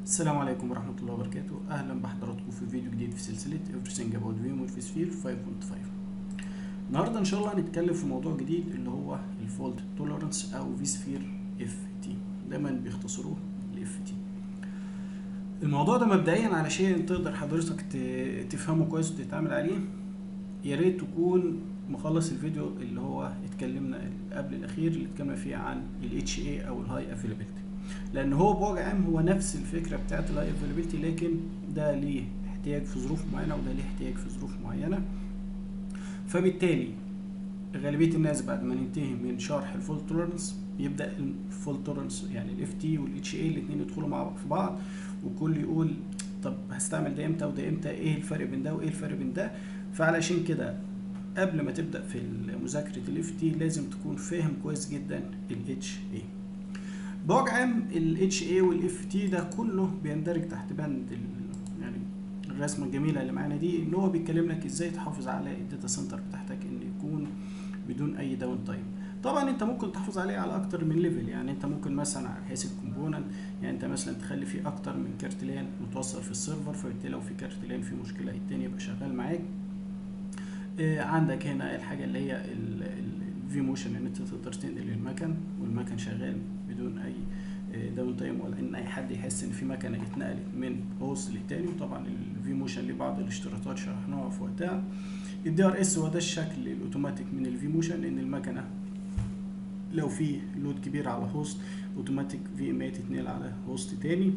السلام عليكم ورحمة الله وبركاته أهلا بحضراتكم في فيديو جديد في سلسلة Everything About VMware vSphere 5.5 النهاردة إن شاء الله هنتكلم في موضوع جديد اللي هو الفولت توليرانس أو vSphere FT دايما بيختصروه ل FT الموضوع ده مبدئيا علشان تقدر حضرتك ت- تفهمه كويس وتتعامل عليه يا ريت تكون مخلص الفيديو اللي هو اتكلمنا قبل الأخير اللي اتكلمنا فيه عن ال HA أو الهاي افيلابيلتي لان هو بوجه عام هو نفس الفكره بتاعت الهاي افيلابيلتي لكن ده ليه احتياج في ظروف معينه وده ليه احتياج في ظروف معينه فبالتالي غالبيه الناس بعد ما ننتهي من شرح الفول تولرنس يبدا الفول تولرنس يعني الاف تي والاتش اي الاثنين يدخلوا مع في بعض وكل يقول طب هستعمل ده امتى وده امتى ايه الفرق بين ده وايه الفرق بين ده فعلشان كده قبل ما تبدا في مذاكره الاف تي لازم تكون فاهم كويس جدا الاتش اي بوجه عام ال HA وال FT ده كله بيندرج تحت بند ال- يعني الرسمة الجميلة اللي معانا دي ان هو بيتكلم لك ازاي تحافظ على الداتا سنتر بتاعتك ان يكون بدون اي داون تايم طبعا انت ممكن تحافظ عليه على اكتر من ليفل يعني انت ممكن مثلا على حيث الكومبوننت يعني انت مثلا تخلي فيه اكتر من كارت لان متوصل في السيرفر فبالتالي لو في كارت لان في مشكلة التاني يبقى شغال معاك آه، عندك هنا الحاجة اللي هي الفي موشن ان انت تقدر تنقل المكن والمكن شغال بدون اي داون تايم ولا ان اي حد يحس ان في مكنه اتنقلت من هوست للتاني وطبعا الفي موشن ليه بعض الاشتراطات شرحناها في وقتها الدي ار اس هو ده الشكل الاوتوماتيك من الفي موشن ان المكنه لو في لود كبير على هوست اوتوماتيك في ام تتنقل على هوست تاني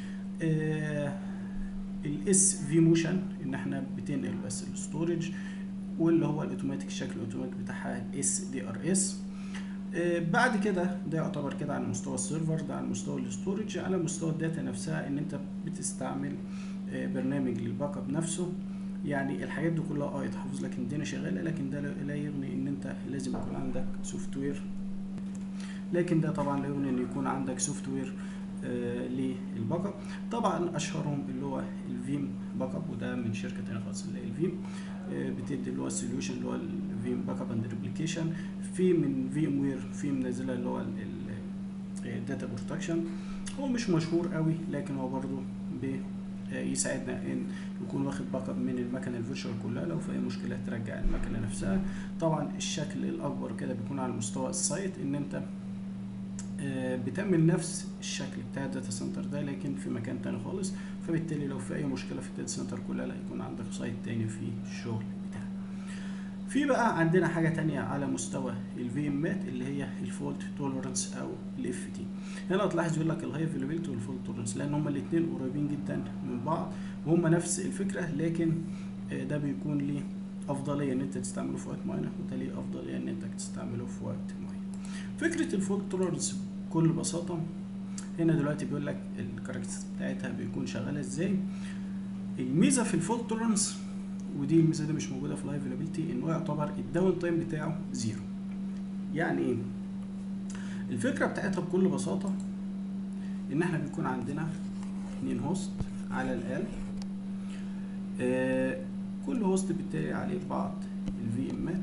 الاس في موشن ان احنا بتنقل بس الستورج واللي هو الاوتوماتيك الشكل الاوتوماتيك بتاعها اس دي ار اس بعد كده ده يعتبر كده على مستوى السيرفر ده على مستوى الاستورج على مستوى الداتا نفسها ان انت بتستعمل آه، برنامج للباك اب نفسه يعني الحاجات دي كلها اه يتحفظ لك ان الدنيا شغاله لكن ده لا- لا يغني ان انت لازم يكون عندك سوفت وير لكن ده طبعا لا يغني ان يكون عندك سوفت وير آه للباك اب طبعا اشهرهم اللي هو الفيم باك اب وده من شركه تانية خالص اللي هي الفيم آه، بتدي اللي هو السوليوشن اللي هو الفيم باك اب اند ريبليكيشن في من في ام وير في منزله اللي هو الداتا بروتكشن هو مش مشهور قوي لكن هو برضو بي- آه، يساعدنا ان يكون واخد باك اب من المكنه الفيرشوال كلها لو في اي مشكله ترجع المكنه نفسها طبعا الشكل الاكبر كده بيكون على مستوى السايت ان انت آه، بتعمل نفس الشكل بتاع الداتا سنتر ده لكن في مكان تاني خالص فبالتالي لو في اي مشكله في الداتا سنتر كلها لا يكون عندك سايت تاني في الشغل بتاعك في بقى عندنا حاجه تانية على مستوى الفي امات اللي هي الفولت توليرانس او الاف تي هنا تلاحظ يقول لك الهاي افيلابيلتي والفولت توليرانس لان هما الاثنين قريبين جدا من بعض وهما نفس الفكره لكن آه، ده بيكون ليه افضليه ان انت تستعمله في وقت معين وده ليه افضليه ان انت تستعمله في وقت معين فكره الفولت توليرانس بكل بساطه هنا دلوقتي بيقول لك الكاركترز بتاعتها بيكون شغاله ازاي الميزه في الفولت توليرانس ودي الميزه دي مش موجوده في الهاي افيلابيلتي ان هو يعتبر الداون تايم بتاعه زيرو يعني ايه الفكره بتاعتها بكل بساطه ان احنا بيكون عندنا اتنين هوست على الاقل آه كل هوست بالتالي عليه بعض الفي امات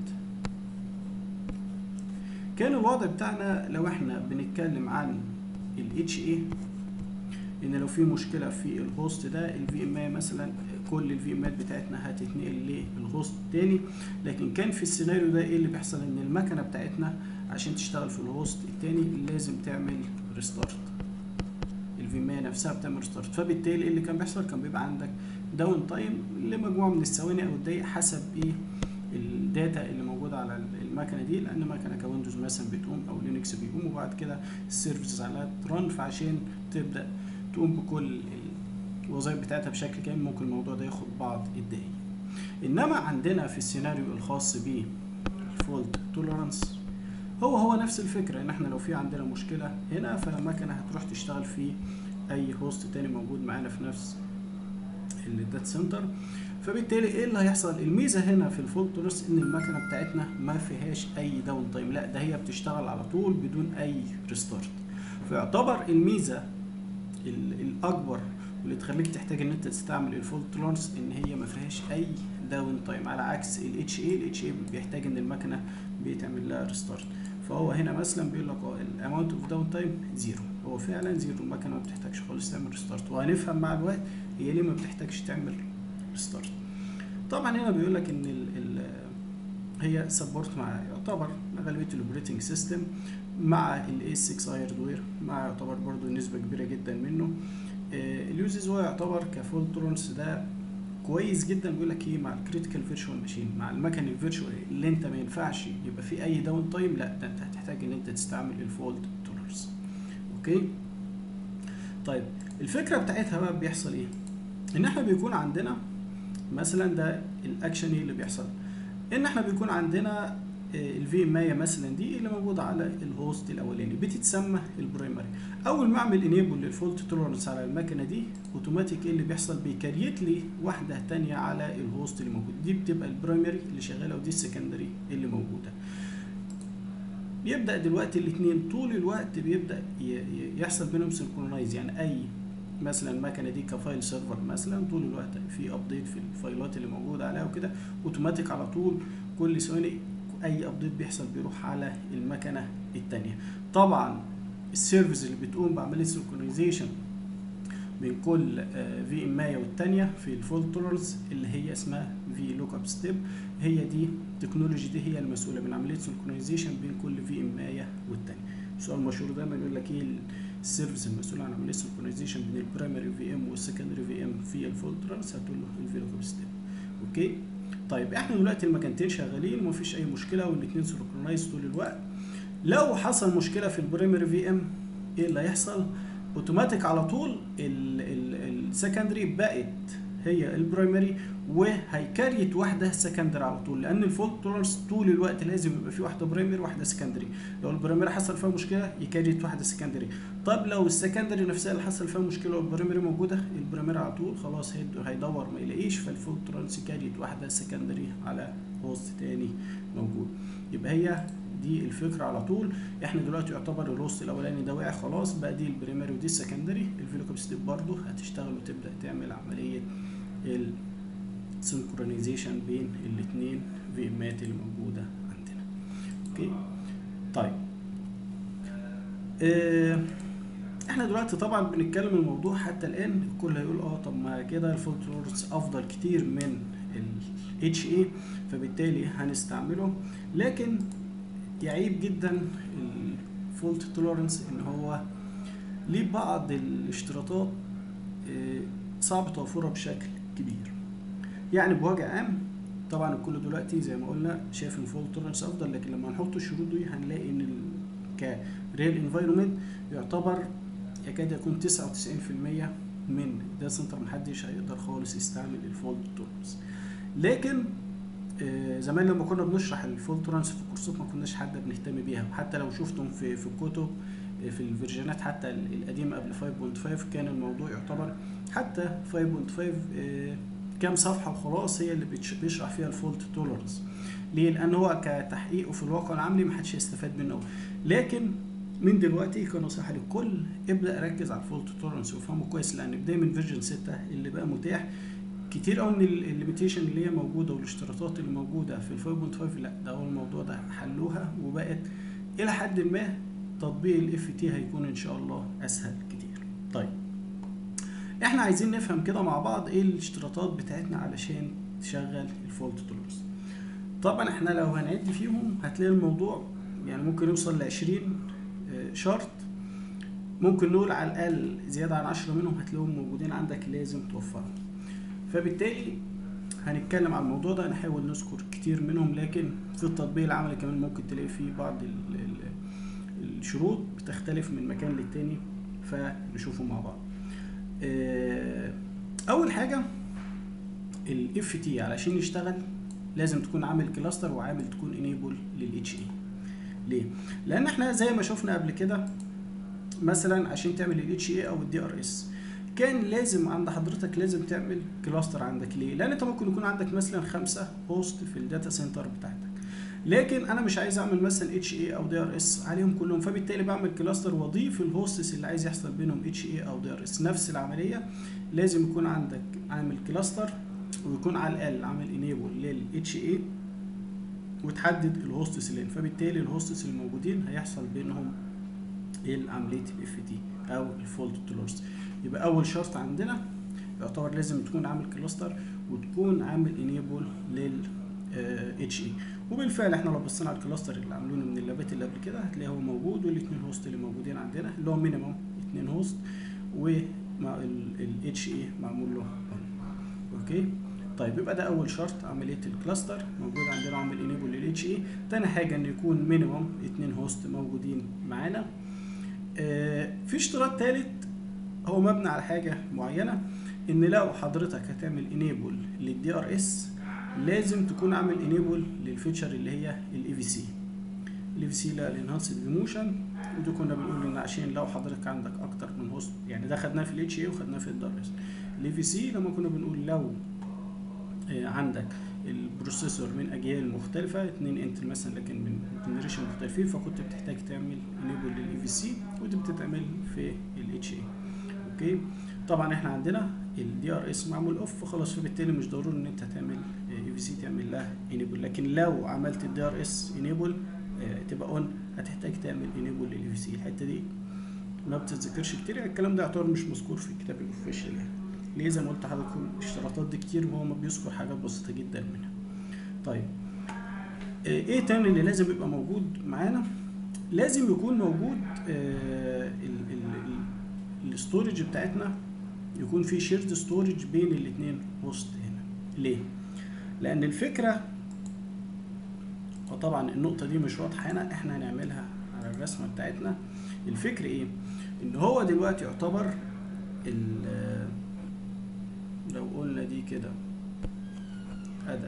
كان الوضع بتاعنا لو احنا بنتكلم عن ال HA ان لو في مشكله في الهوست ده الفي ام مثلا كل الفي امات بتاعتنا هتتنقل للهوست التاني لكن كان في السيناريو ده ايه اللي بيحصل ان المكنه بتاعتنا عشان تشتغل في الهوست التاني لازم تعمل ريستارت الفي ام نفسها بتعمل ريستارت فبالتالي ايه اللي كان بيحصل كان بيبقى عندك داون تايم لمجموعه من الثواني او الدقايق حسب ايه الداتا اللي موجوده على المكنه دي لان مكنه كويندوز مثلا بتقوم او لينكس بيقوم وبعد كده السيرفيسز عليها ترن فعشان تبدا تقوم بكل الوظائف بتاعتها بشكل كامل ممكن الموضوع ده ياخد بعض الدقايق انما عندنا في السيناريو الخاص بالفولت توليرانس هو هو نفس الفكره ان احنا لو في عندنا مشكله هنا فالمكنه هتروح تشتغل في اي هوست تاني موجود معانا في نفس الداتا سنتر فبالتالي ايه اللي هيحصل الميزه هنا في الفولت توليرانس ان المكنه بتاعتنا ما فيهاش اي داون تايم لا ده هي بتشتغل على طول بدون اي ريستارت فيعتبر الميزه ال- الاكبر واللي تخليك تحتاج ان انت تستعمل الفولت توليرانس ان هي ما فيهاش اي داون تايم على عكس الاتش اي الاتش اي بيحتاج ان المكنه بيتعمل لها ريستارت فهو هنا مثلا بيقول لك الاماونت اوف داون تايم زيرو هو فعلا زيرو المكنه ما بتحتاجش خالص تعمل ريستارت وهنفهم مع الوقت هي ليه ما بتحتاجش تعمل ريستارت طبعا هنا بيقول لك ان ال ال هي سبورت مع يعتبر غالبيه الاوبريتنج سيستم مع الاس 6 هاردوير مع يعتبر برضو نسبه كبيره جدا منه آه، اليوزز هو يعتبر كفول تولرنس ده كويس جدا بيقول لك ايه مع الكريتيكال فيرتشوال ماشين مع المكن الفيرتشوال اللي انت ما ينفعش يبقى في اي داون تايم لا ده انت هتحتاج ان انت تستعمل الفولت تولرنس اوكي طيب الفكره بتاعتها بقى بيحصل ايه ان احنا بيكون عندنا مثلا ده الاكشن اللي بيحصل ان احنا بيكون عندنا الفي ام مثلا دي اللي موجوده على الهوست الاولاني بتتسمى البرايمري اول ما اعمل انيبل للفولت تولرنس على المكنه دي اوتوماتيك ايه اللي بيحصل بيكريت لي واحده تانية على الهوست اللي موجود دي بتبقى البرايمري اللي شغاله ودي السكندري اللي موجوده بيبدا دلوقتي الاثنين طول الوقت بيبدا ي- ي- يحصل بينهم سنكرونايز يعني اي مثلا المكنه دي كفايل سيرفر مثلا طول الوقت في ابديت في الفايلات اللي موجوده عليها وكده اوتوماتيك على طول كل ثواني اي ابديت بيحصل بيروح على المكنه الثانيه طبعا السيرفيس اللي بتقوم بعمليه سنكرونايزيشن بين كل في ام والثانيه في الفولت تولرنس اللي هي اسمها في لوك اب ستيب هي دي التكنولوجي دي هي المسؤوله من عمليه سنكرونايزيشن بين كل في ام والثانيه سؤال مشهور دايما يقول لك ايه السيرفيس المسؤول عن عمليه سنكرونايزيشن بين البرايمري في ام والسكندري في ام في الفولت تولرنس هتقول له الفي لوك اب ستيب اوكي طيب احنا دلوقتي المكانتين شغالين ومفيش اي مشكله والاثنين سنكرونايز طول الوقت لو حصل مشكله في البرايمري في ام ايه اللي هيحصل اوتوماتيك على طول السكندري بقت هي البرايمري وهيكريت واحده سكندري على طول لان الفولت تولرنس طول الوقت لازم يبقى في واحده برايمري واحده سكندري لو البرايمري حصل فيها مشكله يكريت واحده سكندري طب لو السكندري نفسها اللي حصل فيها مشكله والبرايمري موجوده البرايمري على طول خلاص هيد- هيدور ما يلاقيش فالفولت تولرنس يكريت واحده سكندري على هوست تاني موجود يبقى هي دي الفكره على طول احنا دلوقتي يعتبر الهوست الاولاني ده وقع خلاص بقى دي البريمري ودي السكندري الفيلوكاب ستيب برضه هتشتغل وتبدا تعمل عمليه السنكرونايزيشن بين الاثنين في امات اللي موجوده عندنا اوكي طيب اه احنا دلوقتي طبعا بنتكلم الموضوع حتى الان الكل هيقول اه طب ما كده الفولت تولرنس افضل كتير من ال HA فبالتالي هنستعمله لكن يعيب جدا الفولت تولرنس ان هو ليه بعض الاشتراطات آه، صعب توفرها بشكل كبير يعني بوجه عام طبعا الكل دلوقتي زي ما قلنا شايف ان الفولت تولرنس افضل لكن لما نحط الشروط دي هنلاقي ان كريال انفايرمنت يعتبر يكاد يكون 99% من ده سنتر محدش هيقدر خالص يستعمل الفولت تولرنس لكن آه، زمان لما كنا بنشرح الفولت تولرنس في الكورسات ما كناش حد بنهتم بيها وحتى لو شفتم في في الكتب آه، في الفيرجنات حتى ال- القديمه قبل 5.5 كان الموضوع يعتبر حتى 5.5 آه، كام صفحه وخلاص هي اللي بتش- بيشرح فيها الفولت تولرنس ليه؟ لان هو كتحقيقه في الواقع العملي ما حدش هيستفاد منه لكن من دلوقتي كنصيحه للكل ابدا ركز على الفولت تولرنس وافهمه كويس لان بدايه من فيرجن 6 اللي بقى متاح كتير قوي من الليميتيشن اللي هي موجوده والاشتراطات اللي موجوده في ال 5.5 لا ده هو الموضوع ده حلوها وبقت الى حد ما تطبيق الاف تي هيكون ان شاء الله اسهل كتير طيب احنا عايزين نفهم كده مع بعض ايه الاشتراطات بتاعتنا علشان تشغل الفولت تولرنس طبعا احنا لو هنعد فيهم هتلاقي الموضوع يعني ممكن يوصل ل 20 آه، شرط ممكن نقول على الاقل زياده عن 10 منهم هتلاقيهم موجودين عندك لازم توفرهم فبالتالي هنتكلم عن الموضوع ده نحاول نذكر كتير منهم لكن في التطبيق العملي كمان ممكن تلاقي فيه بعض ال ال الشروط بتختلف من مكان للتاني فنشوفه مع بعض آه، اول حاجه الاف تي علشان يشتغل لازم تكون عامل كلاستر وعامل تكون انيبل للاتش اي ليه لان احنا زي ما شفنا قبل كده مثلا عشان تعمل الاتش اي او الدي ار اس كان لازم عند حضرتك لازم تعمل كلاستر عندك ليه لان انت ممكن يكون عندك مثلا خمسة هوست في الداتا سنتر بتاعتك لكن انا مش عايز اعمل مثلا اتش اي او دي ار اس عليهم كلهم فبالتالي بعمل كلاستر واضيف الهوستس اللي عايز يحصل بينهم اتش اي او دي ار اس نفس العمليه لازم يكون عندك عامل كلاستر ويكون على الاقل عامل انيبل للاتش اي وتحدد الهوستس اللي فبالتالي الهوستس الموجودين هيحصل بينهم عمليه الاف تي او الفولت تولرنس يبقى اول شرط عندنا يعتبر لازم تكون عامل كلاستر وتكون عامل انيبل لل اتش اي وبالفعل احنا لو بصينا على الكلاستر اللي عاملينه من اللابات اللي قبل كده هتلاقيه هو موجود والاثنين هوست اللي موجودين عندنا اللي هو مينيمم اثنين هوست ومع الاتش اي معمول له on. اوكي طيب يبقى ده اول شرط عمليه الكلاستر موجود عندنا عامل انيبل للاتش اي تاني حاجه ان يكون مينيمم اثنين هوست موجودين معانا آه في اشتراط ثالث هو مبني على حاجه معينه ان لو حضرتك هتعمل انيبل للدي ار اس لازم تكون عامل انيبل للفيتشر اللي هي الاي في سي الاي في سي اللي الانهانسد ايموشن ودي كنا بنقول ان عشان لو حضرتك عندك اكتر من هوست يعني ده خدناه في الاتش اي وخدناه في الدي ار اس الاي في سي لما كنا بنقول لو آه، عندك البروسيسور من اجيال مختلفه اتنين انتل مثلا لكن من جنريشن مختلفين فكنت بتحتاج تعمل انيبل للاي في سي ودي بتتعمل في الاتش اي اوكي طبعا احنا عندنا الدي ار اس معمول اوف فخلاص فبالتالي مش ضروري ان انت تعمل اي في سي تعمل لها انيبل لكن لو عملت الدي ار اس انيبل تبقى اون هتحتاج تعمل انيبل للاي في سي الحته دي ما بتتذكرش كتير يعني الكلام ده يعتبر مش مذكور في الكتاب الاوفيشال يعني ليه زي ما قلت لحضراتكم الاشتراطات دي كتير وهو ما بيذكر حاجات بسيطه جدا منها طيب آه، ايه تاني اللي لازم يبقى موجود معانا لازم يكون موجود الاستورج بتاعتنا يكون في شيرد ستورج بين الاثنين هوست هنا ليه لان الفكره وطبعا النقطه دي مش واضحه هنا احنا هنعملها على الرسمه بتاعتنا الفكر ايه ان هو دلوقتي يعتبر ال- لو قلنا دي كده اداه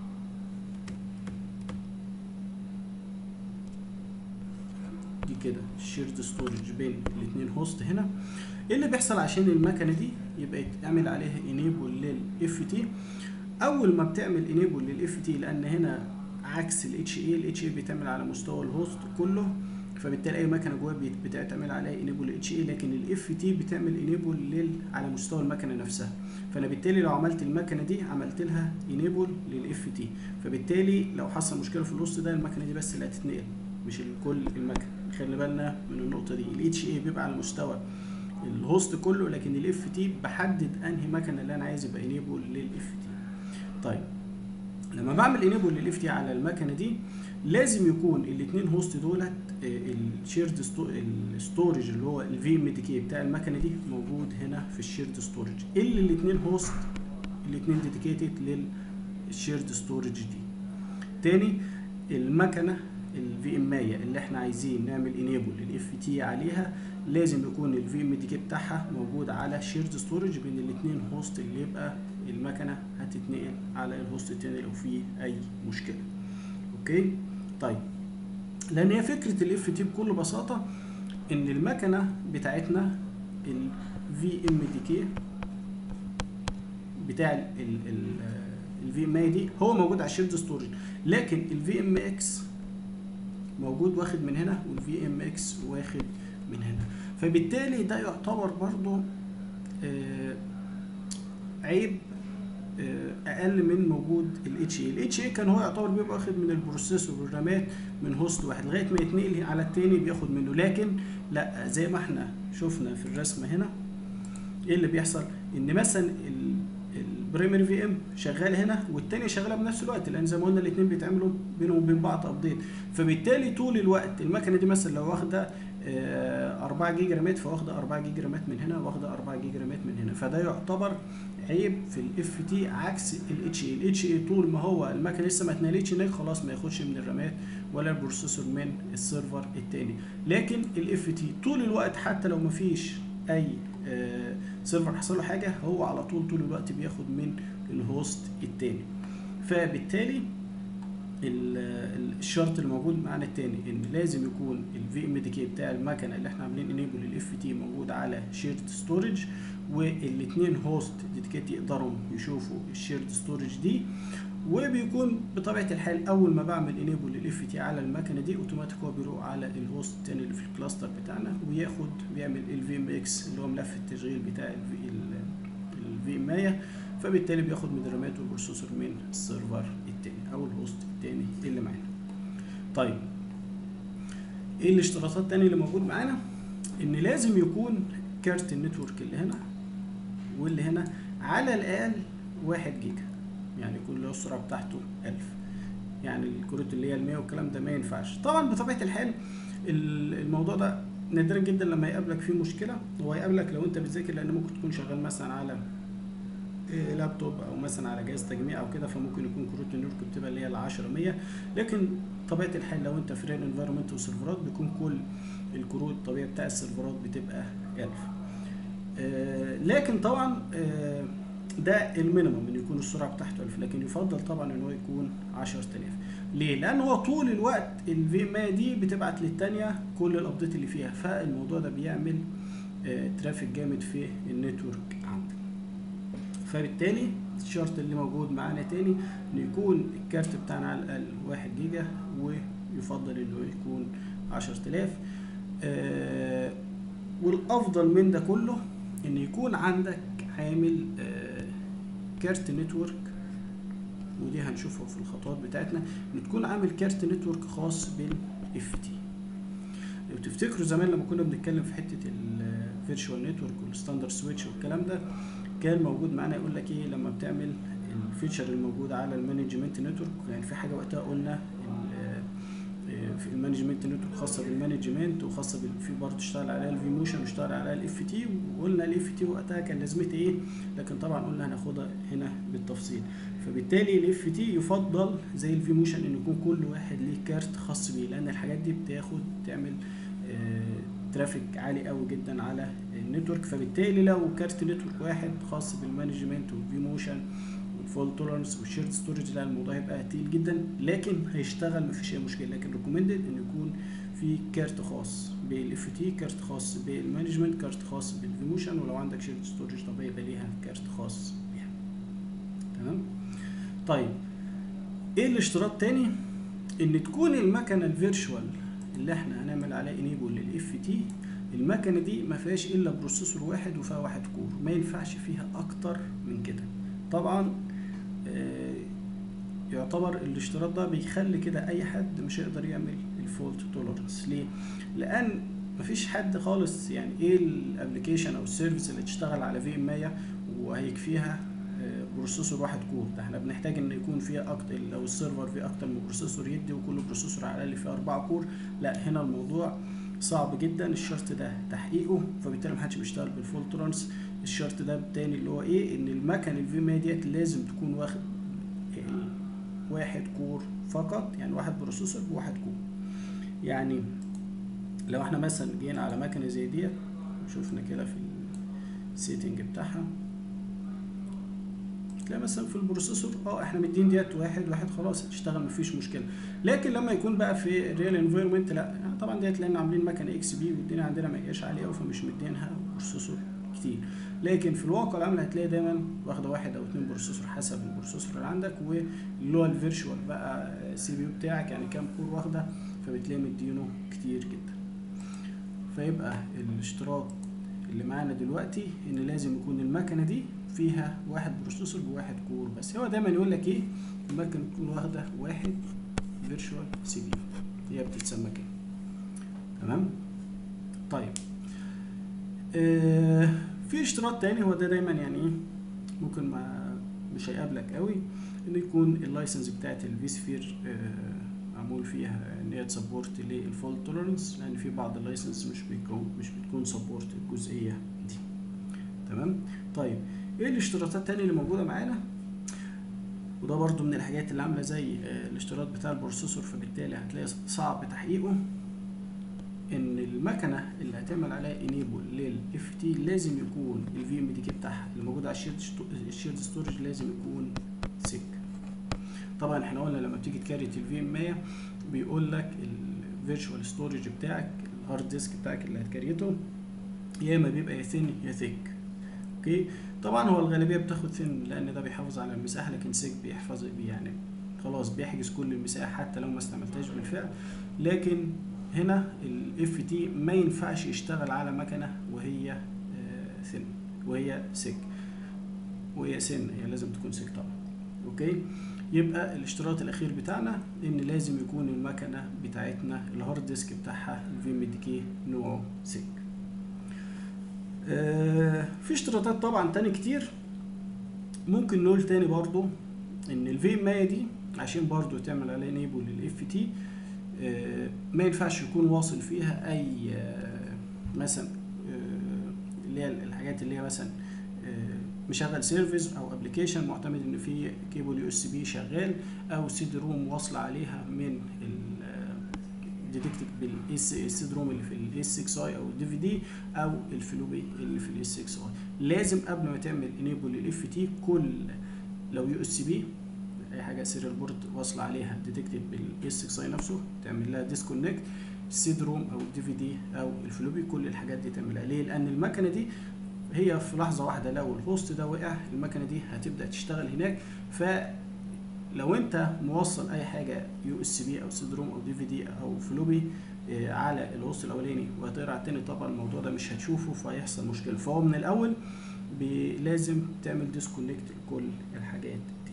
دي كده شيرد ستورج بين الاثنين هوست هنا ايه اللي بيحصل عشان المكنه دي يبقى يتعمل عليها انيبل للاف تي اول ما بتعمل انيبل للاف تي لان هنا عكس الاتش اي الاتش اي بيتعمل على مستوى الهوست كله فبالتالي اي مكنه جوه بيت- بتعمل عليها انيبل اتش اي لكن الاف تي بتعمل انيبل لل على مستوى المكنه نفسها فانا بالتالي لو عملت المكنه دي عملت لها انيبل للاف تي فبالتالي لو حصل مشكله في الوسط ده المكنه دي بس اللي هتتنقل مش كل المكنه خلي بالنا من النقطه دي الاتش اي بيبقى على مستوى الهوست كله لكن الاف تي بحدد انهي مكنه اللي انا عايز يبقى انيبل للاف تي طيب لما بعمل انيبل للاف تي على المكنه دي لازم يكون الاثنين هوست دولت الشيرد الستورج اللي هو الفي ام دي كي بتاع المكنه دي موجود هنا في الشيرد ستورج اللي الاثنين هوست الاثنين ديديكيتد للشيرد ستورج دي تاني المكنه الفي ام اللي احنا عايزين نعمل انيبل للاف تي عليها لازم يكون الفي ام دي كي بتاعها موجود على شيرد ستورج بين الاثنين هوست اللي يبقى المكنه هتتنقل على الهوست التاني لو فيه اي مشكله اوكي طيب لان هي فكره الاف تي بكل بساطه ان المكنه بتاعتنا الفي ام دي كي بتاع الفي ام اي دي هو موجود على الشيرد ستورج لكن الفي ام اكس موجود واخد من هنا والفي ام اكس واخد من هنا فبالتالي ده يعتبر برضو آه عيب آه اقل من موجود الاتش اي الاتش اي كان هو يعتبر بيبقى واخد من البروسيسور والرامات من هوست واحد لغايه ما يتنقل على التاني بياخد منه لكن لا زي ما احنا شفنا في الرسمه هنا ايه اللي بيحصل ان مثلا البريمري في ام شغال هنا والتاني شغاله بنفس الوقت لان زي ما قلنا الاثنين بيتعملوا بينهم وبين بعض ابديت فبالتالي طول الوقت المكنه دي مثلا لو واخده 4 جيجا رامات فواخده 4 جيجا رامات من هنا واخده 4 جيجا رامات من هنا فده يعتبر عيب في الاف تي عكس الاتش اي الاتش اي طول ما هو المكنه لسه ما اتنقلتش هناك خلاص ما ياخدش من الرامات ولا البروسيسور من السيرفر التاني لكن الاف تي طول الوقت حتى لو ما فيش اي آه سيرفر حصل له حاجه هو على طول طول الوقت بياخد من الهوست التاني فبالتالي الشرط اللي موجود معانا التاني ان لازم يكون الفي ام دي كي بتاع المكنه اللي احنا عاملين انيبل للاف تي موجود على شيرد ستورج والاثنين هوست ديديكيت يقدروا يشوفوا الشيرد ستورج دي وبيكون بطبيعه الحال اول ما بعمل انيبل للاف تي على المكنه دي اوتوماتيك هو بيروح على الهوست الثاني اللي في الكلاستر بتاعنا وياخد بيعمل الفي ام اكس اللي هو ملف التشغيل بتاع الفي ام فبالتالي بياخد من الرامات والبروسيسور من السيرفر التاني او الهوست التاني اللي معانا طيب ايه الاشتراطات التانية اللي موجود معانا ان لازم يكون كارت النتورك اللي هنا واللي هنا على الاقل واحد جيجا يعني يكون له السرعه بتاعته 1000 يعني الكروت اللي هي ال 100 والكلام ده ما ينفعش طبعا بطبيعه الحال ال- الموضوع ده نادرا جدا لما يقابلك فيه مشكله هو يقابلك لو انت بتذاكر لان ممكن تكون شغال مثلا على إيه، لابتوب او مثلا على جهاز تجميع او كده فممكن يكون كروت النتورك بتبقى اللي هي ال 10 100 لكن طبيعه الحال لو انت في ريل انفايرمنت وسيرفرات بيكون كل الكروت الطبيعيه بتاع السيرفرات بتبقى 1000 آه، لكن طبعا آه، ده المينيمم ان يكون السرعه بتاعته 1000 لكن يفضل طبعا ان هو يكون 10000 ليه؟ لان هو طول الوقت الفي ام دي بتبعت للتانيه كل الابديت اللي فيها فالموضوع ده بيعمل آه، ترافيك جامد في النتورك عندك فبالتالي الشرط اللي موجود معانا تاني انه يكون الكارت بتاعنا على الاقل 1 جيجا ويفضل انه يكون 10000 آه والافضل من ده كله ان يكون عندك عامل آه كارت نتورك ودي هنشوفها في الخطوات بتاعتنا ان تكون عامل كارت نتورك خاص بالاف تي لو تفتكروا زمان لما كنا بنتكلم في حته الفيرتشوال نتورك والستاندرد سويتش والكلام ده كان موجود معانا يقول لك ايه لما بتعمل الفيتشر الموجود على المانجمنت نتورك يعني في حاجه وقتها قلنا ال- آه، في المانجمنت نتورك خاصه بالمانجمنت وخاصه بال- في برضه اشتغل عليها الفي موشن واشتغل عليها الاف تي وقلنا الاف تي وقتها كان لازمتها ايه لكن طبعا قلنا هناخدها هنا بالتفصيل فبالتالي الاف تي يفضل زي الفي موشن ان يكون كل واحد ليه كارت خاص بيه لان الحاجات دي بتاخد تعمل آه، ترافيك عالي قوي جدا على النتورك فبالتالي لو كارت نتورك واحد خاص بالمانجمنت والفي موشن والفول تولرنس والشيرد ستورج لا الموضوع هيبقى تقيل جدا لكن هيشتغل مفيش اي مشكله لكن ريكومندد ان يكون في كارت خاص بالاف تي كارت خاص بالمانجمنت كارت خاص بالفي موشن ولو عندك شيرد ستورج طبيعي يبقى ليها كارت خاص بيها تمام طيب ايه الاشتراط تاني ان تكون المكنه الفيرشوال اللي احنا هنعمل عليها انيبل للاف تي المكنه دي ما فيهاش الا بروسيسور واحد وفيها واحد كور ما ينفعش فيها اكتر من كده طبعا آه، يعتبر الاشتراط ده بيخلي كده اي حد مش هيقدر يعمل الفولت تولرنس ليه لان مفيش حد خالص يعني ايه الابلكيشن او السيرفيس اللي تشتغل على في ام 100 وهيكفيها آه، بروسيسور واحد كور ده احنا بنحتاج ان يكون فيها اكتر لو السيرفر فيه اكتر من بروسيسور يدي وكل بروسيسور على الاقل فيه اربعة كور لا هنا الموضوع صعب جدا الشرط ده تحقيقه فبالتالي محدش بيشتغل بالفول تولرنس الشرط ده التاني اللي هو ايه ان المكن الفي ام ديت لازم تكون واخد ال- واحد كور فقط يعني واحد بروسيسور بواحد كور يعني لو احنا مثلا جينا على مكنه زي ديت وشوفنا كده في السيتنج بتاعها تلاقي مثلا في البروسيسور اه احنا مدين ديت واحد واحد خلاص هتشتغل مفيش مشكله لكن لما يكون بقى في ريال انفايرمنت لا يعني طبعا ديت لان عاملين مكنه اكس بي والدنيا عندنا ما هياش عاليه قوي فمش مدينها بروسيسور كتير لكن في الواقع العمل هتلاقي دايما واخده واحد او اتنين بروسيسور حسب البروسيسور اللي عندك واللي هو الفيرشوال بقى سي بي يو بتاعك يعني كام كور واخده فبتلاقي مدينه كتير جدا فيبقى الاشتراط اللي معانا دلوقتي ان لازم يكون المكنه دي فيها واحد بروسيسور بواحد كور بس هو دايما يقول لك ايه المكنه تكون واخده واحد فيرتشوال سي بي هي بتتسمى كده تمام طيب آه في اشتراط تاني هو ده دايما يعني ايه ممكن ما مش هيقابلك قوي ان يكون اللايسنس بتاعت الفي سفير آه معمول فيها ان هي تسبورت للفول تولرنس لان في بعض اللايسنس مش بيكون مش بتكون سبورت الجزئيه دي تمام طيب ايه الاشتراطات التانية اللي موجوده معانا وده برضو من الحاجات اللي عامله زي آه، الاشتراط بتاع البروسيسور فبالتالي هتلاقي صعب تحقيقه ان المكنه اللي هتعمل عليها انيبل للاف تي لازم يكون الفي ام دي كي بتاعها اللي موجود على الشيرد الشيرد ستورج لازم يكون سيك طبعا احنا قلنا لما بتيجي تكريت الفي ام 100 بيقول لك الفيرتشوال ستورج بتاعك الهارد ديسك بتاعك اللي هتكريته يا اما بيبقى يا ثين يا ثيك اوكي طبعا هو الغالبيه بتاخد ثين لان ده بيحافظ على المساحه لكن سيك بيحفظ يعني خلاص بيحجز كل المساحه حتى لو ما استعملتهاش بالفعل لكن هنا الاف تي ما ينفعش يشتغل على مكنه وهي ثين وهي سيك وهي سن هي لازم تكون سيك طبعا اوكي يبقى الاشتراط الاخير بتاعنا ان لازم يكون المكنه بتاعتنا الهارد ديسك بتاعها الفي ام دي كي نوعه سيك آه في اشتراطات طبعا تاني كتير ممكن نقول تاني برضو ان الفي ام دي عشان برضو تعمل عليها انيبل للاف تي ما ينفعش يكون واصل فيها اي آه مثلا آه اللي هي الحاجات اللي هي مثلا آه مشغل سيرفيس او ابلكيشن معتمد ان في كيبل يو اس بي شغال او سيد روم واصله عليها من ديتكتد بالاس السيد روم اللي في الاس 6 اي او الدي في دي او الفلوبي اللي في الاس 6 اي لازم قبل ما تعمل انيبل للاف تي كل لو يو اس بي اي حاجه سيريال بورد واصله عليها ديتكتد بالاس 6 اي نفسه تعمل لها ديسكونكت السيد روم او الدي في دي او الفلوبي كل الحاجات دي تعملها ليه لان المكنه دي هي في لحظه واحده لو الهوست ده وقع المكنه دي هتبدا تشتغل هناك ف لو انت موصل اي حاجه يو اس بي او سيد روم او دي في دي او فلوبي على الهوست الاولاني وهتقرا على التاني طبعا الموضوع ده مش هتشوفه فهيحصل مشكله فهو من الاول لازم تعمل ديسكونكت لكل الحاجات دي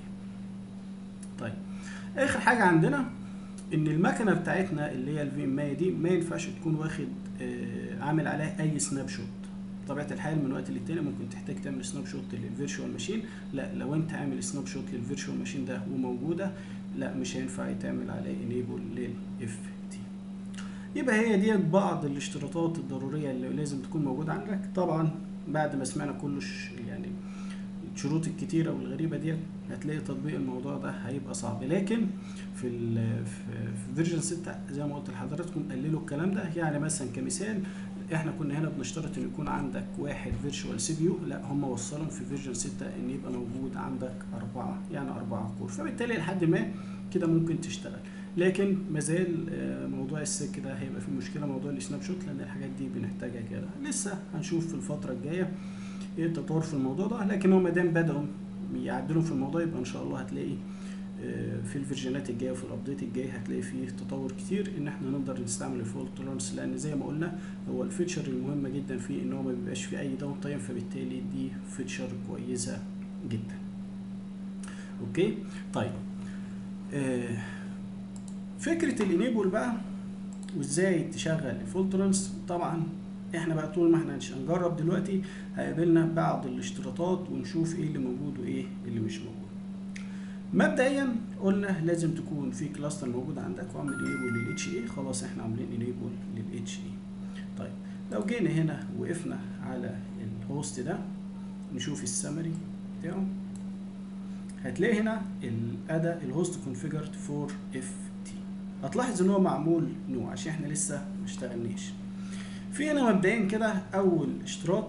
طيب اخر حاجه عندنا ان المكنه بتاعتنا اللي هي الفي ام دي ما ينفعش تكون واخد عامل عليها اي سناب شوت بطبيعه الحال من وقت للتاني ممكن تحتاج تعمل سناب شوت للفيرتشوال ماشين لا لو انت عامل سناب شوت للفيرتشوال ماشين ده وموجوده لا مش هينفع يتعمل عليه انيبل للاف تي يبقى هي ديت بعض الاشتراطات الضروريه اللي لازم تكون موجوده عندك طبعا بعد ما سمعنا كل يعني الشروط الكتيره والغريبه ديت هتلاقي تطبيق الموضوع ده هيبقى صعب لكن في ال في فيرجن 6 زي ما قلت لحضراتكم قللوا الكلام ده يعني مثلا كمثال احنا كنا هنا بنشترط ان يكون عندك واحد فيرتشوال سي بي يو لا هم وصلهم في فيرجن 6 ان يبقى موجود عندك اربعه يعني اربعه كور فبالتالي لحد ما كده ممكن تشتغل لكن مازال موضوع السك ده هيبقى فيه مشكله موضوع السناب شوت لان الحاجات دي بنحتاجها كده لسه هنشوف في الفتره الجايه ايه التطور في الموضوع ده لكن هو ما دام بداوا يعدلوا في الموضوع يبقى ان شاء الله هتلاقي في الفيرجنات الجايه وفي الابديت الجاي هتلاقي فيه تطور كتير ان احنا نقدر نستعمل الفولت تولرنس لان زي ما قلنا هو الفيتشر المهمه جدا فيه ان هو ما بيبقاش فيه اي داون تايم فبالتالي دي فيتشر كويسه جدا اوكي طيب آه فكره الانيبل بقى وازاي تشغل الفولت تولرنس طبعا احنا بقى طول ما احنا هنجرب دلوقتي هيقابلنا بعض الاشتراطات ونشوف ايه اللي موجود وايه اللي مش موجود مبدئيا قلنا لازم تكون في كلاستر موجود عندك وعامل انيبل للاتش اي خلاص احنا عاملين انيبل للاتش اي طيب لو جينا هنا وقفنا على الهوست ده نشوف السمري بتاعه هتلاقي هنا الاداة الهوست كونفيجرد فور اف تي هتلاحظ ان هو معمول نوع عشان احنا لسه ما اشتغلناش في هنا مبدئيا كده اول اشتراط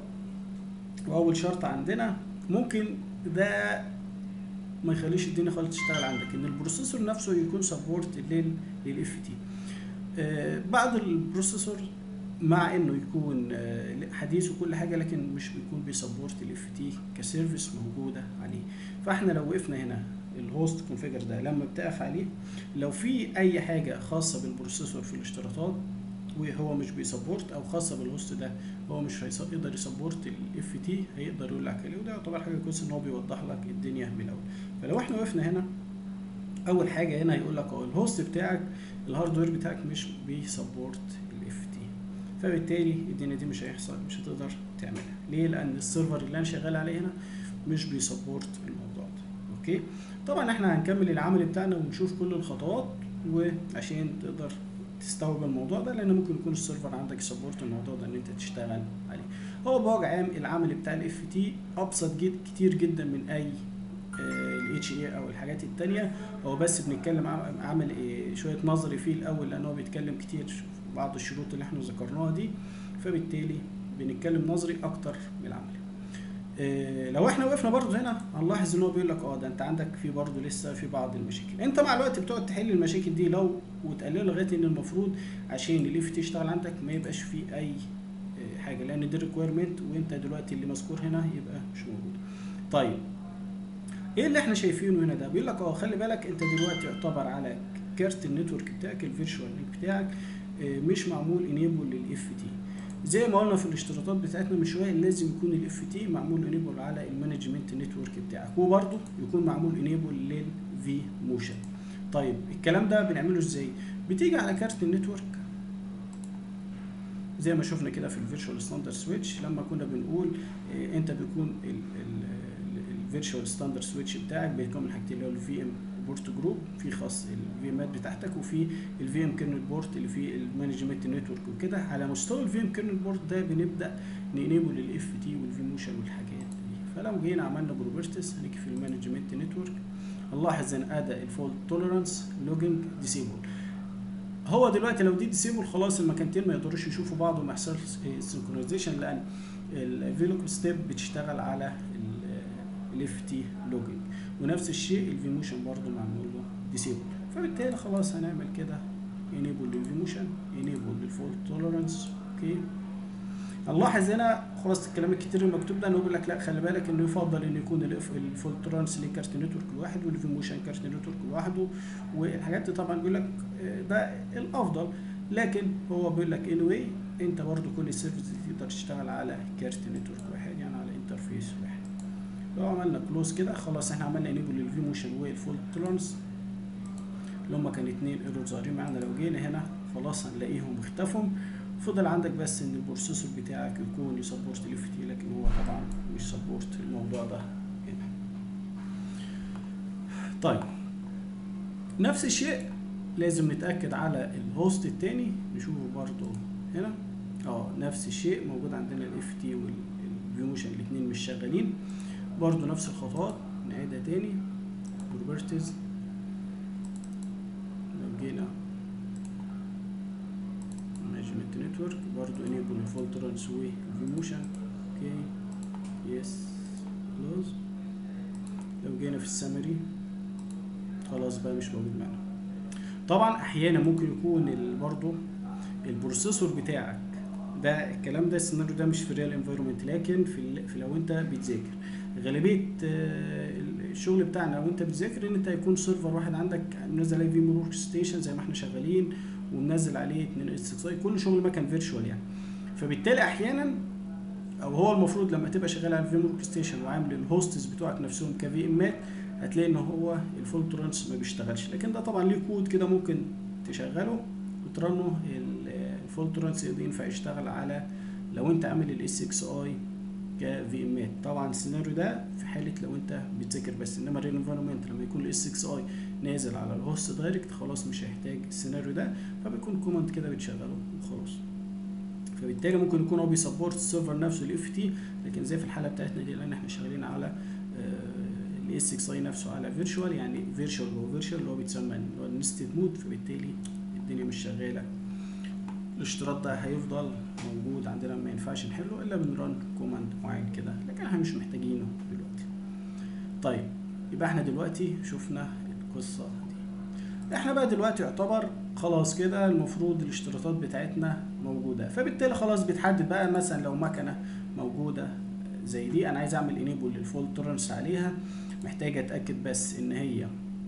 واول شرط عندنا ممكن ده ما يخليش الدنيا خالص تشتغل عندك ان البروسيسور نفسه يكون سبورت لل للاف تي آه بعض البروسيسور مع انه يكون آه حديث وكل حاجه لكن مش بيكون بيسبورت الاف تي كسيرفيس موجوده عليه فاحنا لو وقفنا هنا الهوست كونفيجر ده لما بتقف عليه لو في اي حاجه خاصه بالبروسيسور في الاشتراطات وهو مش بيسبورت او خاصه بالهوست ده هو مش هيقدر يسبورت الاف تي هيقدر يقول لك عليه وده يعتبر حاجه كويسه ان هو بيوضح لك الدنيا من الاول فلو احنا وقفنا هنا اول حاجه هنا يقول لك اهو الهوست بتاعك الهاردوير بتاعك مش بيسبورت الاف تي فبالتالي الدنيا دي مش هيحصل مش هتقدر تعملها ليه لان السيرفر اللي انا شغال عليه هنا مش بيسبورت الموضوع ده اوكي طبعا احنا هنكمل العمل بتاعنا ونشوف كل الخطوات وعشان تقدر تستوعب الموضوع ده لان ممكن يكون السيرفر عندك سبورت الموضوع ده ان انت تشتغل عليه هو بوجه عام العمل بتاع الاف تي ابسط جد كتير جدا من اي الاتش اي او الحاجات التانية هو بس بنتكلم عمل ايه شويه نظري فيه الاول لان هو بيتكلم كتير في بعض الشروط اللي احنا ذكرناها دي فبالتالي بنتكلم نظري اكتر من العملي إيه لو احنا وقفنا برضه هنا هنلاحظ ان هو بيقول لك اه ده انت عندك في برضه لسه في بعض المشاكل انت مع الوقت بتقعد تحل المشاكل دي لو وتقللها لغايه ان المفروض عشان الاف تي يشتغل عندك ما يبقاش فيه اي حاجه لان دي ريكويرمنت وانت دلوقتي اللي مذكور هنا يبقى مش موجود طيب ايه اللي احنا شايفينه هنا ده بيقول لك اه خلي بالك انت دلوقتي يعتبر على كارت النتورك بتاعك الفيرتشوال لينك بتاعك مش معمول انيبل للاف تي زي ما قلنا في الاشتراطات بتاعتنا من شويه لازم يكون الاف تي معمول انيبل على المانجمنت نتورك بتاعك وبرده يكون معمول انيبل للفي موشن طيب الكلام ده بنعمله ازاي بتيجي على كارت النتورك زي ما شفنا كده في الفيرتشوال ستاندرد سويتش لما كنا بنقول آه، انت بيكون الفيرتشوال ستاندرد سويتش بتاعك بيكون من حاجتين اللي هو الفي ام بورت جروب في خاص الفي امات بتاعتك وفي الفي ام كيرنل بورت اللي فيه المانجمنت نتورك وكده على مستوى الفي ام كيرنل بورت ده بنبدا نينيبل الاف تي والفي موشن والحاجات دي فلو جينا عملنا بروبرتس هنيجي في المانجمنت نتورك هنلاحظ ان ادى الفولت توليرانس لوجينج ديسيبل هو دلوقتي لو دي ديسيبل خلاص المكانتين ما يقدروش يشوفوا بعض وما يحصلش سنكرونايزيشن لان الفيلوك ستيب بتشتغل على الاف تي لوجينج ونفس الشيء الفي موشن برضه معمول له ديسيبل فبالتالي خلاص هنعمل كده انيبل للفي موشن انيبل للفولت توليرانس اوكي نلاحظ هنا خلاص الكلام الكتير المكتوب ده انه بيقول لك لا خلي بالك انه يفضل ان يكون الفولت توليرانس ليه كارت نتورك لوحده والفي موشن كارت نتورك لوحده والحاجات دي طبعا بيقول لك آه، ده الافضل لكن هو بيقول لك اني واي انت برضو كل السيرفيس تقدر تشتغل على كارت نتورك واحد يعني على انترفيس واحد لو عملنا كلوز كده خلاص احنا عملنا انيبل للفي موشن والفولت توليرانس اللي هما كان اتنين ايرور ظاهرين معانا لو جينا هنا خلاص هنلاقيهم اختفوا فضل عندك بس ان البروسيسور بتاعك يكون يسبورت الاف تي لكن هو طبعا مش سبورت الموضوع ده هنا طيب نفس الشيء لازم نتاكد على الهوست التاني نشوفه برضو هنا اه نفس الشيء موجود عندنا الاف تي والفي موشن الاثنين مش شغالين برضو نفس الخطوات نعيدها تاني بروبرتيز لو جينا مانجمنت نتورك برضو انيبل الفولت ترانس والفي موشن اوكي يس كلوز لو جينا في السمري خلاص بقى مش موجود معانا طبعا احيانا ممكن يكون ال- برضو البروسيسور بتاعك ده الكلام ده السيناريو ده مش في ريال انفايرمنت لكن في, ال- في لو انت بتذاكر غالبيه آه، الشغل بتاعنا لو انت بتذاكر ان انت هيكون سيرفر واحد عندك منزل عليه في ورك ستيشن زي ما احنا شغالين ومنزل عليه 2 اس 6 اي كل شغل ما كان فيرتشوال يعني فبالتالي احيانا او هو المفروض لما تبقى شغال على الفي ورك ستيشن وعامل الهوستس بتوعك نفسهم كفي امات هتلاقي ان هو الفول ترانس ما بيشتغلش لكن ده طبعا ليه كود كده ممكن تشغله وترنه الفول ترانس ينفع يشتغل على لو انت عامل الاس اكس اي كفي امات طبعا السيناريو ده في حاله لو انت بتذاكر بس انما الريل انفيرمنت لما يكون الاس اكس اي نازل على الهوست دايركت خلاص مش هيحتاج السيناريو ده فبيكون كوماند كده بتشغله وخلاص فبالتالي ممكن يكون هو بيسبورت السيرفر نفسه الاف تي لكن زي في الحاله بتاعتنا دي لان احنا شغالين على الاس 6 اي نفسه على فيرتشوال يعني فيرتشوال هو فيرتشوال اللي هو بيتسمى اللي هو النستد مود فبالتالي الدنيا مش شغاله الاشتراط ده هيفضل موجود عندنا ما ينفعش نحله الا بنرن كوماند معين كده لكن احنا مش محتاجينه دلوقتي طيب يبقى احنا دلوقتي شفنا القصه دي احنا بقى دلوقتي يعتبر خلاص كده المفروض الاشتراطات بتاعتنا موجوده فبالتالي خلاص بتحدد بقى مثلا لو مكنه موجوده زي دي انا عايز اعمل انيبل للفولت تولرنس عليها محتاج اتاكد بس ان هي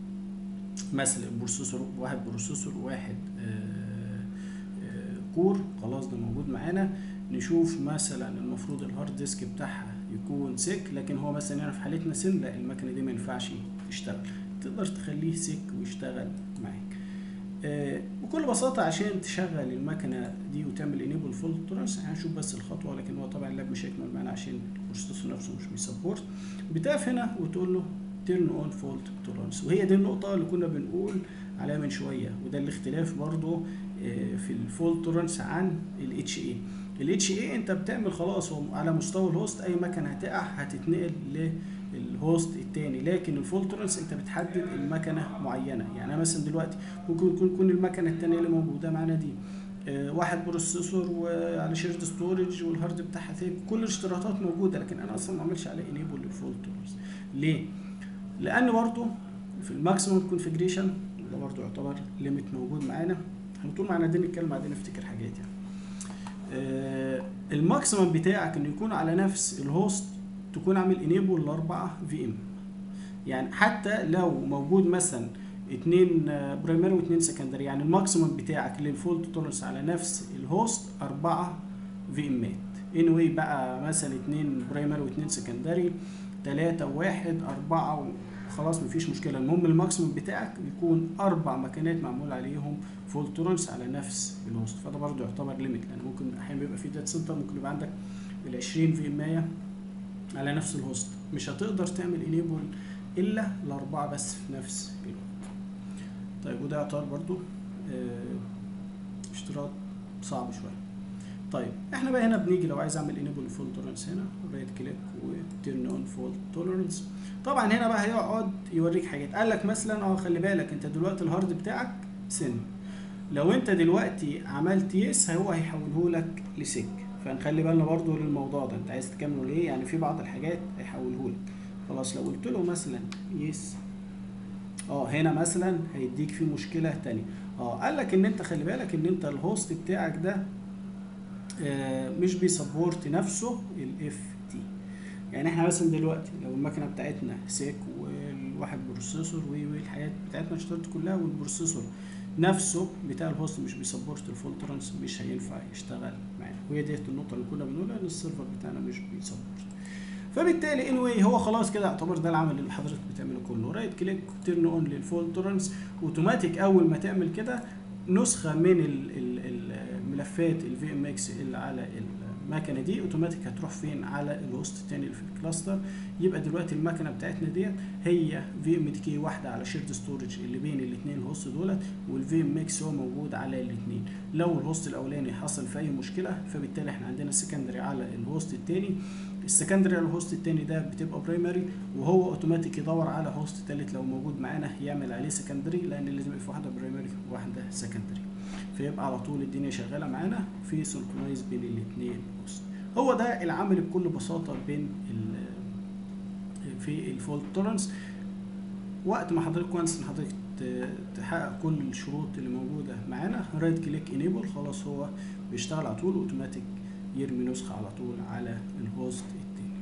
مثلا البروسيسور واحد بروسيسور واحد آه، آه، كور خلاص ده موجود معانا نشوف مثلا المفروض الهارد ديسك بتاعها يكون سيك لكن هو مثلا هنا في حالتنا سن لا المكنه دي ما ينفعش تشتغل تقدر تخليه سيك ويشتغل معاك آه، بكل بساطة عشان تشغل المكنة دي وتعمل انيبل فولت تولرنس هنشوف بس الخطوة لكن هو طبعا اللاب مش هيكمل معانا عشان البروسيسور نفسه مش بيسبورت بتقف هنا وتقول له تيرن اون فولت تولرنس وهي دي النقطة اللي كنا بنقول عليها من شوية وده الاختلاف برضو آه، في الفولت تولرنس عن الاتش اي الاتش اي انت بتعمل خلاص هو على مستوى الهوست اي مكنة هتقع هتتنقل للهوست التاني لكن الفولت تولرنس انت بتحدد المكنة معينة يعني أنا مثلا دلوقتي ممكن يكون يكون المكنة التانية اللي موجودة معانا دي آه، واحد بروسيسور وعلى شيرد ستورج والهارد بتاعها ثيك كل الاشتراطات موجوده لكن انا اصلا ما عملش عليه انيبل للفولت تولرنس ليه؟ لان برضو في الماكسيمم كونفجريشن ده برضو يعتبر ليميت موجود معانا احنا طول ما احنا قاعدين نتكلم قاعدين نفتكر حاجات يعني آه، الماكسيمم بتاعك انه يكون على نفس الهوست تكون عامل انيبل لاربعه في ام يعني حتى لو موجود مثلا اتنين برايمري واتنين سكندري يعني الماكسيمم بتاعك للفولت تولرنس على نفس الهوست أربعة في امات انوي بقى مثلا اتنين برايمري واتنين سكندري تلاتة وواحد أربعة خلاص مفيش مشكله المهم الماكسيموم بتاعك يكون اربع مكانات معمول عليهم فول تولرنس على نفس الهوست فده برضو يعتبر ليميت لان ممكن احيانا بيبقى في داتا سنتر ممكن يبقى عندك ال 20 في المية على نفس الهوست مش هتقدر تعمل انيبل الا الاربعه بس في نفس الوقت طيب وده يعتبر برضو اه اشتراط صعب شويه طيب احنا بقى هنا بنيجي لو عايز اعمل انيبل فول تولرنس هنا رايت كليك وتيرن اون فول تولرنس طبعا هنا بقى هيقعد يوريك حاجات قال لك مثلا اه خلي بالك انت دلوقتي الهارد بتاعك سن لو انت دلوقتي عملت يس هو هيحوله لك لسك فنخلي بالنا برضو للموضوع ده انت عايز تكمله ليه يعني في بعض الحاجات هيحوله لك خلاص لو قلت له مثلا يس اه هنا مثلا هيديك في مشكله تانية اه قال لك ان انت خلي بالك ان انت الهوست بتاعك ده آه مش بيسبورت نفسه الاف تي يعني احنا مثلا دلوقتي لو المكنه بتاعتنا سيك والواحد بروسيسور والحاجات بتاعتنا اشتغلت كلها والبروسيسور نفسه بتاع الهوست مش بيسبورت الفول ترانس مش هينفع يشتغل معانا وهي ديت النقطه اللي كنا بنقولها ان السيرفر بتاعنا مش بيسبورت فبالتالي اني anyway هو خلاص كده يعتبر ده العمل اللي حضرتك بتعمله كله رايت كليك تيرن اون للفول تورنس اوتوماتيك اول ما تعمل كده نسخه من الملفات الفي ام اكس اللي على المكنه دي اوتوماتيك هتروح فين على الهوست التاني اللي في الكلاستر يبقى دلوقتي المكنه بتاعتنا ديت هي في ام كي واحده على شيرد ستورج اللي بين الاثنين هوست دولت والفي ام اكس هو موجود على الاثنين لو الهوست الاولاني حصل في اي مشكله فبالتالي احنا عندنا سكندري على الهوست الثاني السكندري على الهوست الثاني ده بتبقى برايمري وهو اوتوماتيك يدور على هوست ثالث لو موجود معانا يعمل عليه سكندري لان لازم يبقى في واحده برايمري وواحده سكندري فيبقى على طول الدنيا شغاله معانا في سنكرونايز بين الاثنين هوست هو ده العمل بكل بساطه بين في الفولت تولرنس وقت ما حضرتك وانس ان حضرتك تحقق كل الشروط اللي موجوده معانا رايت كليك انيبل خلاص هو بيشتغل على طول اوتوماتيك يرمي نسخه على طول على الهوست التاني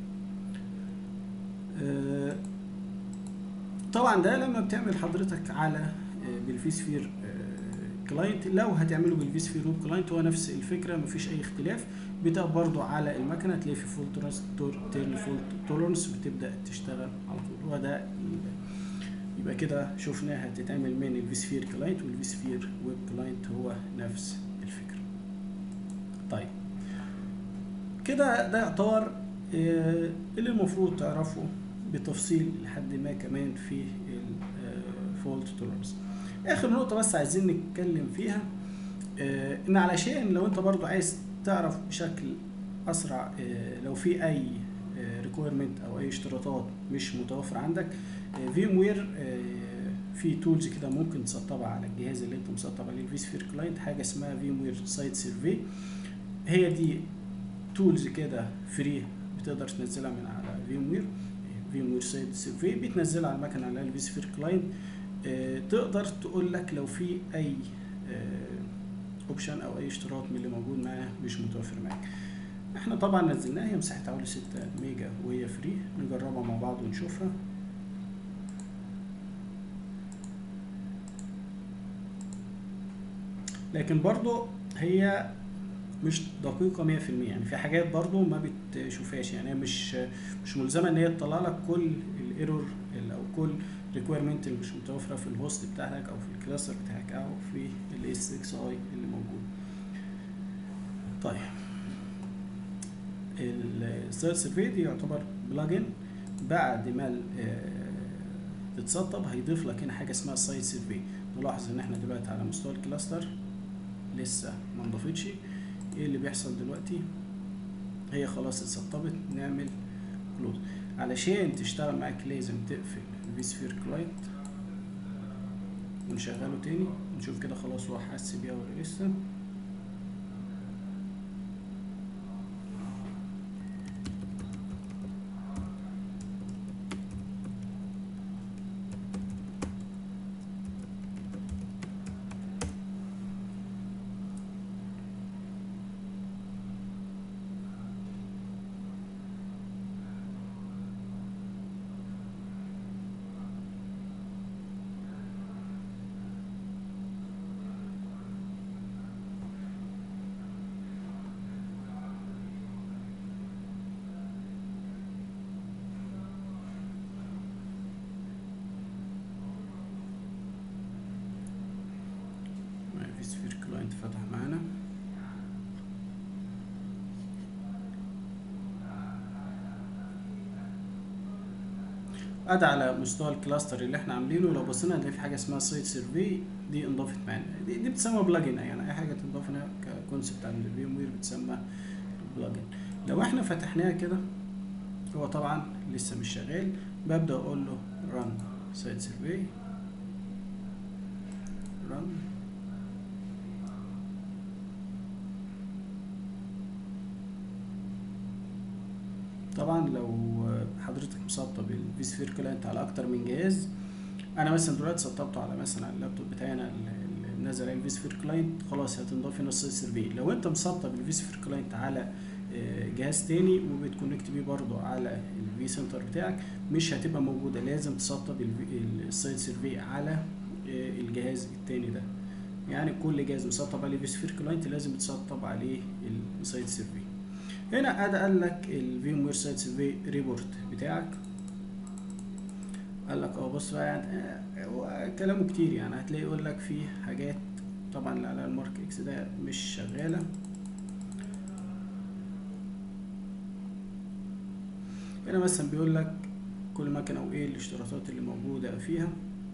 أه طبعا ده لما بتعمل حضرتك على بالفيسفير كلاينت لو هتعمله بالفيسفير ويب كلاينت هو نفس الفكره مفيش اي اختلاف بتبقى برضو على المكنه تلاقي في فول تيرن فول تولرنس بتبدا تشتغل على طول وده يبقى كده شفنا هتتعمل من الفيسفير كلاينت والفيسفير ويب كلاينت هو نفس الفكره طيب كده ده يعتبر اللي المفروض تعرفه بتفصيل لحد ما كمان في الفولت تولرنس اخر نقطة بس عايزين نتكلم فيها آه ان علشان لو انت برضو عايز تعرف بشكل اسرع آه لو في اي ريكويرمنت او اي اشتراطات مش متوفرة عندك فيم وير في تولز كده ممكن تسطبها على الجهاز اللي انت مسطب عليه الفي سفير كلاينت حاجة اسمها فيم وير سايت سيرفي هي دي تولز كده فري بتقدر تنزلها من على فيم وير فيم وير سايت سيرفي بتنزلها على المكنة على الفي سفير كلاينت آه تقدر تقول لك لو في اي اوبشن او اي اشتراط من اللي موجود معاه مش متوفر معاك احنا طبعا نزلناها هي مساحتها حوالي 6 ميجا وهي فري نجربها مع بعض ونشوفها لكن برضو هي مش دقيقة 100% يعني في حاجات برضو ما بتشوفهاش يعني هي مش مش ملزمة ان هي تطلع لك كل الايرور او كل ريكويرمنت اللي مش متوفره في الهوست بتاعك او في الكلاستر بتاعك او في الاس اكس اي اللي موجود طيب السيرش سيرفي دي يعتبر بلجن بعد ما تتسطب هيضيف لك هنا حاجه اسمها سايت سيرفي نلاحظ ان احنا دلوقتي على مستوى الكلاستر لسه ما انضفتش ايه اللي بيحصل دلوقتي هي خلاص اتسطبت نعمل كلوز علشان تشتغل معاك لازم تقفل الفيسفير كلاينت ونشغله تاني نشوف كده خلاص هو حس بيها ولا لسه فتح معانا ادي على مستوى الكلاستر اللي احنا عاملينه لو بصينا هنلاقي في حاجه اسمها سايت سيرفي دي انضافت معانا دي, دي بتسمى بلجن يعني اي حاجه تنضاف هنا ككونسبت عند الفيم وير بتسمى بلجن لو احنا فتحناها كده هو طبعا لسه مش شغال ببدا اقول له run site survey run طبعا لو حضرتك مسطب الفيسفير كلاينت على اكتر من جهاز انا مثلا دلوقتي سطبته على مثلا على اللابتوب بتاعي انا اللي نازل عليه الفيسفير كلاينت خلاص هتنضاف هنا السايت سيرفي لو انت مسطب الفيسفير كلاينت على جهاز تاني وبتكونكت بيه برضو على الفي سنتر بتاعك مش هتبقى موجوده لازم تسطب السايت سيرفي على الجهاز التاني ده يعني كل جهاز مسطب عليه فيسفير كلاينت لازم تسطب عليه السايت سيرفي هنا ادى قال لك الفيم وير سايت سيرفي ريبورت بتاعك قال لك اه بص بقى يعني هو كلامه كتير يعني هتلاقي يقول لك في حاجات طبعا اللي على المارك اكس ده مش شغاله هنا مثلا بيقول لك كل مكنه وايه الاشتراطات اللي موجوده فيها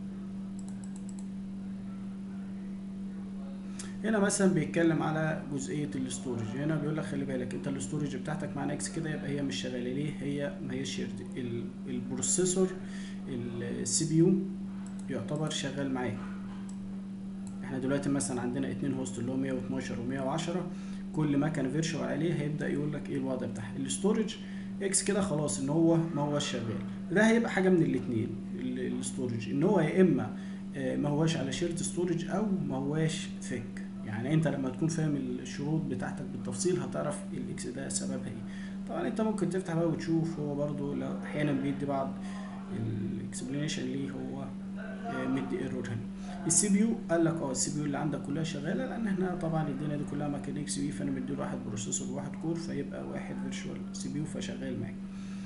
هنا مثلا بيتكلم على جزئيه الاستورج هنا بيقول لك خلي بالك انت الاستورج بتاعتك مع نكس كده يبقى هي مش شغاله ليه هي ما هيش شيرد البروسيسور السي بي يو يعتبر شغال معاك احنا دلوقتي مثلا عندنا اتنين هوست اللي هو 112 و110 كل مكنه فيرشوال عليه هيبدا يقول لك ايه الوضع بتاعها الاستورج اكس كده خلاص ان هو ما هوش شغال ده هيبقى حاجه من الاثنين الاستورج ان هو يا اما ما هوش على شيرت ستورج او ما هوش فيك يعني انت لما تكون فاهم الشروط بتاعتك بالتفصيل هتعرف الاكس ده سببها ايه طبعا انت ممكن تفتح بقى وتشوف هو برضو لو احيانا بيدي بعض الاكسبلينيشن ليه هو مدي ايرور هنا السي بي يو قال لك اه السي بي يو اللي عندك كلها شغاله لان احنا طبعا الدنيا دي كلها مكان اكس بي فانا مديله واحد بروسيسور وواحد كور فيبقى واحد فيرتشوال سي بي يو فشغال معاك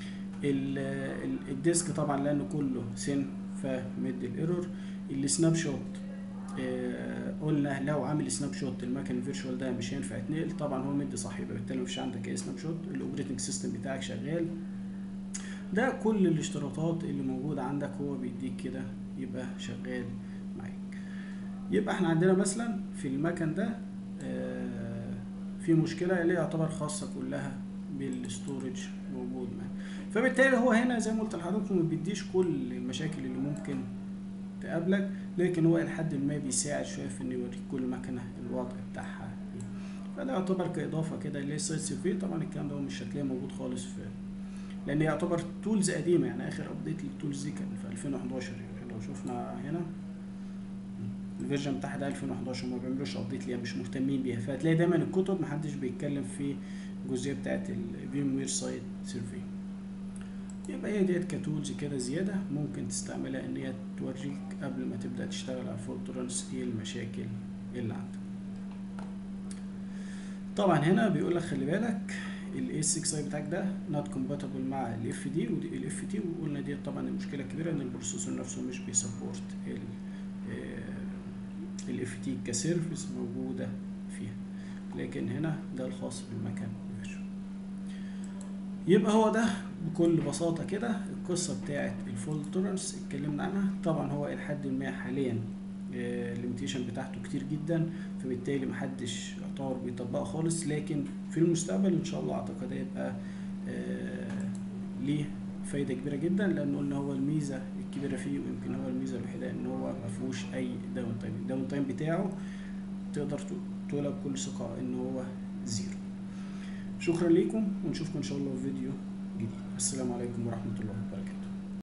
الديسك طبعا لانه كله سن فمدي الايرور السناب شوت آه قلنا لو عامل سناب شوت المكن الفيرتشوال ده مش هينفع يتنقل طبعا هو مدي صح يبقى بالتالي مفيش عندك اي سناب شوت الاوبريتنج سيستم بتاعك شغال ده كل الاشتراطات اللي موجوده عندك هو بيديك كده يبقى شغال معاك يبقى احنا عندنا مثلا في المكن ده آه في مشكله اللي يعتبر خاصه كلها بالستورج موجود معاك فبالتالي هو هنا زي ما قلت لحضراتكم ما بيديش كل المشاكل اللي ممكن تقابلك لكن هو لحد ما بيساعد شويه في انه يوريك كل مكنه الوضع بتاعها ايه فده يعتبر كاضافه كده للسايت سيرفي طبعا الكلام ده مش هتلاقيه موجود خالص في لان يعتبر تولز قديمه يعني اخر ابديت للتولز دي كان في 2011 يعني لو شفنا هنا الفيرجن بتاعها ده 2011 وما بيعملوش ابديت ليها مش مهتمين بيها فهتلاقي دايما الكتب محدش بيتكلم في الجزئيه بتاعت الفيم وير سايت سيرفي يبقى هي ديت كتولز كده زيادة ممكن تستعملها ان هي توريك قبل ما تبدأ تشتغل على فولترانس ايه المشاكل اللي عندك طبعا هنا بيقول لك خلي بالك ال A6i بتاعك ده not compatible مع ال FD ال FT وقلنا ديت طبعا المشكلة الكبيرة ان البروسيسور نفسه مش بيسبورت ال ال FT كسيرفيس موجودة فيها لكن هنا ده الخاص بالمكان يبقى هو ده بكل بساطه كده القصه بتاعه الفول تولرنس اتكلمنا عنها طبعا هو لحد ما حاليا الليميتيشن بتاعته كتير جدا فبالتالي محدش يعتبر بيطبقها خالص لكن في المستقبل ان شاء الله اعتقد هيبقى ليه فايده كبيره جدا لان قلنا هو الميزه الكبيره فيه ويمكن هو الميزه الوحيده ان هو ما فيهوش اي داون تايم الداون تايم بتاعه تقدر تقولها بكل ثقه ان هو زيرو شكرا لكم ونشوفكم ان شاء الله في فيديو جديد السلام عليكم ورحمه الله وبركاته